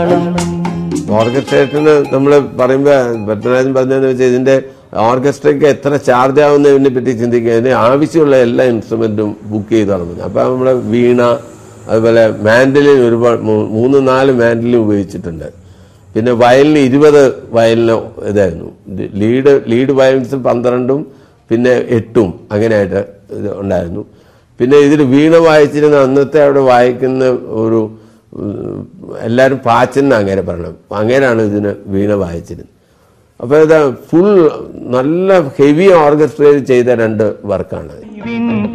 ഓർക്കസ്ട്രേഷന് നമ്മൾ പറയുമ്പോൾ പത്മനാഭൻ പറഞ്ഞതെന്ന് വെച്ചാൽ ഇതിന്റെ ഓർക്കസ്ട്രയ്ക്ക് എത്ര ചാർജ് ആവുന്നതിനെ പറ്റി ചിന്തിക്കുന്നതിന് ആവശ്യമുള്ള എല്ലാ ഇൻസ്ട്രുമെന്റും ബുക്ക് ചെയ്ത് തുടങ്ങുന്നത് അപ്പം നമ്മുടെ വീണ അതുപോലെ മാൻഡലിൻ ഒരുപാട് മൂ- മൂന്ന് നാല് മാൻഡലിൻ ഉപയോഗിച്ചിട്ടുണ്ട് പിന്നെ വയലിന് ഇരുപത് വയലിന് ഇതായിരുന്നു ഇത് ലീഡ് ലീഡ് വയലിൻസ് പന്ത്രണ്ടും പിന്നെ എട്ടും അങ്ങനെയായിട്ട് ഇത് ഉണ്ടായിരുന്നു പിന്നെ ഇതിൽ വീണ വായിച്ചിരുന്ന അന്നത്തെ അവിടെ വായിക്കുന്ന ഒരു ഉം, എല്ലാവരും പാച്ചെന്ന് അങ്ങനെ പറയണം അങ്ങനെയാണ് ഇതിന് വീണ വായിച്ചിരുന്നത് അപ്പോൾ ഇത് ഫുൾ നല്ല ഹെവി ഓർക്കസ്ട്രയിൽ ചെയ്ത രണ്ട് വർക്കാണ്